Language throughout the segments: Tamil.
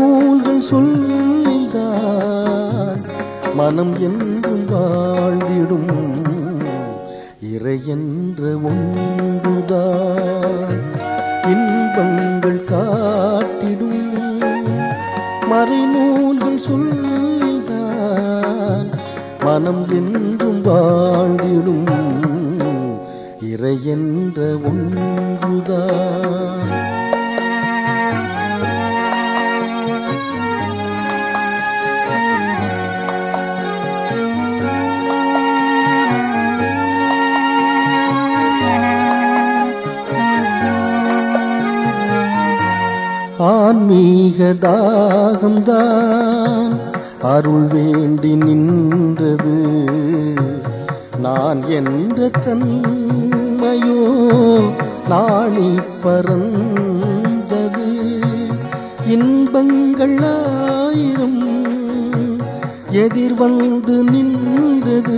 மறைநூல்கள் சொல்லில்தான் மனம் என்றும் வாழ்ந்திடும் இறை என்ற ஒன்றுதான் இன்பங்கள் காட்டிடும் மறைநூல்கள் சொல்லில்தான் மனம் என்றும் வாழ்ந்திடும் இறை என்ற ஒன்றுதான் ஆன்மீக தாகம்தான் அருள் வேண்டி நின்றது நான் என்ற தன்மையோ நாணி பறந்தது இன்பங்கள் ஆயிரம் எதிர் வந்து நின்றது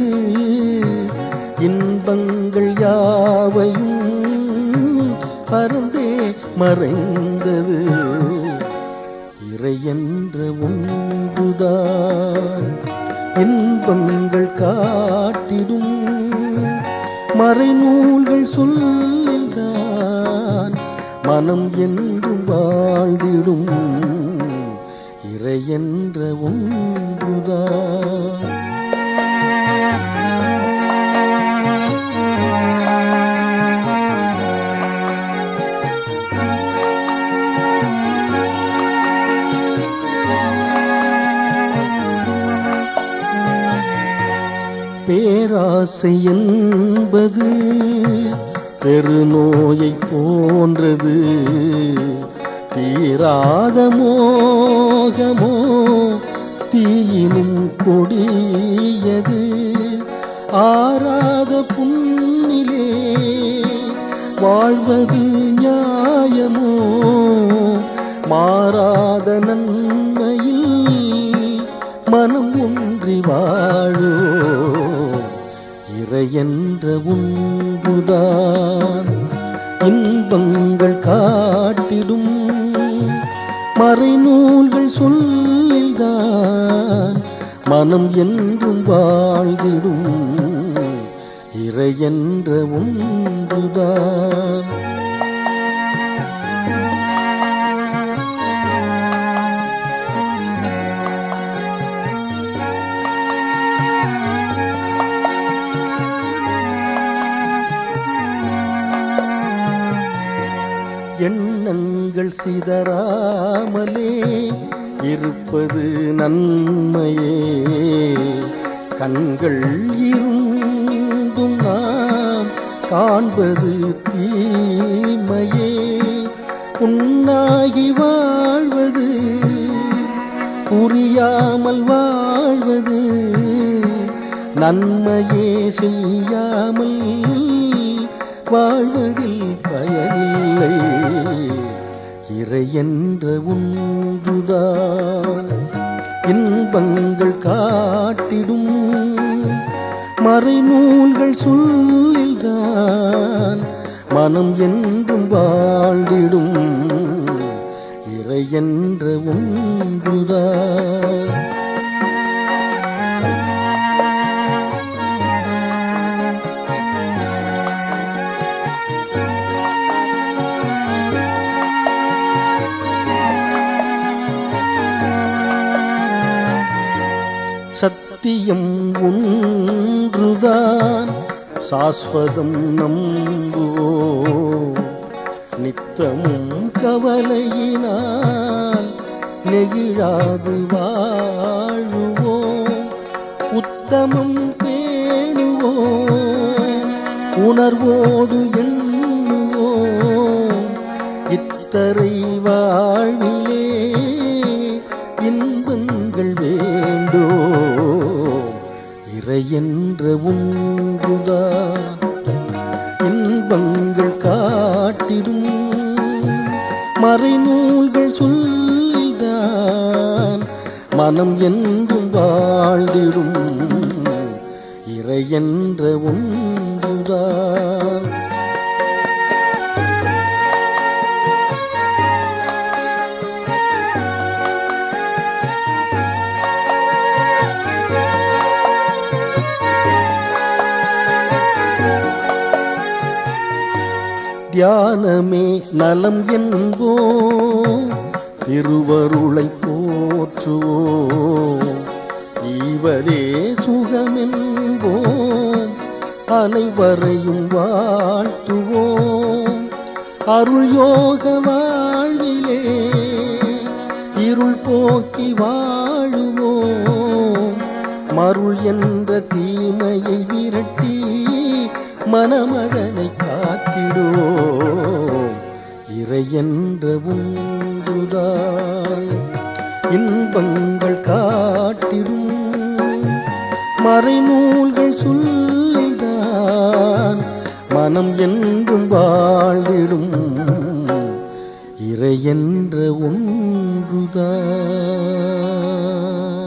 இன்பங்கள் யாவையும் பறந்தே மறைந்தது இறை என்ற ஒன்றுதான் இன்பங்கள் காட்டிடும் மறைநூல்கள் சொல்லில்தான் மனம் என்றும் வாழ்ந்திடும் இறை என்ற ஒன்றுதான் பேராசை என்பது பெருநோயை போன்றது தீராத மோகமோ தீயினும் கொடியது ஆறாத புண்ணிலே வாழ்வது நியாயமோ மாறாத நன்மையில் மனம் ஒன்றி வாழோ இறை என்ற உண்டுதான் இன்பங்கள் காட்டிடும் மறைநூல்கள் சொல்லில்தான் மனம் என்றும் வாழ்ந்திடும் இறை என்ற உண்டுதான் எண்ணங்கள் சிதறாமலே இருப்பது நன்மையே கண்கள் இருந்தும் நாம் காண்பது தீமையே புண்ணாகி வாழ்வது புரியாமல் வாழ்வது நன்மையே செய்யாமல் வாழ்வதில் பயனில்லை இறை என்ற உண்டுதான் இன்பங்கள் காட்டிடும் மறைநூல்கள் சொல்லில்தான் மனம் என்றும் வாழ்ந்திடும் இறை என்ற உண்டுதான் சத்தியம் ஒன்றுதான் சாஸ்வதம் நம்புவோ நித்தமும் கவலையினால் நெகிழாது வாழுவோம் உத்தமம் பேணுவோம் உணர்வோடு எண்ணுவோம் இத்தரை வாழ்விலே இன்பங்கள் வேண்டோ இறை என்ற உண்டுதான் இன்பங்கள் காட்டிடும் மறைநூல்கள் சொல்லிதான் மனம் என்றும் வாழ்ந்திடும் இறை என்ற ஒன்றுதான் தியானமே நலம் என்போம் திருவருளை போற்றுவோம் ஈவரே சுகமென்போம் அனைவரையும் வாழ்த்துவோம் அருள் யோக வாழ்விலே இருள் போக்கி வாழுவோம் மருள் என்ற தீமையை விரட்டி மனமதனை காத்திடுவோம் இறை என்ற உந்துதான் இன்பங்கள் காட்டிடும் மறைநூல்கள் சொல்லிதான் மனம் என்றும் வாழ்ந்திடும் இறை என்ற ஒன்றுதான்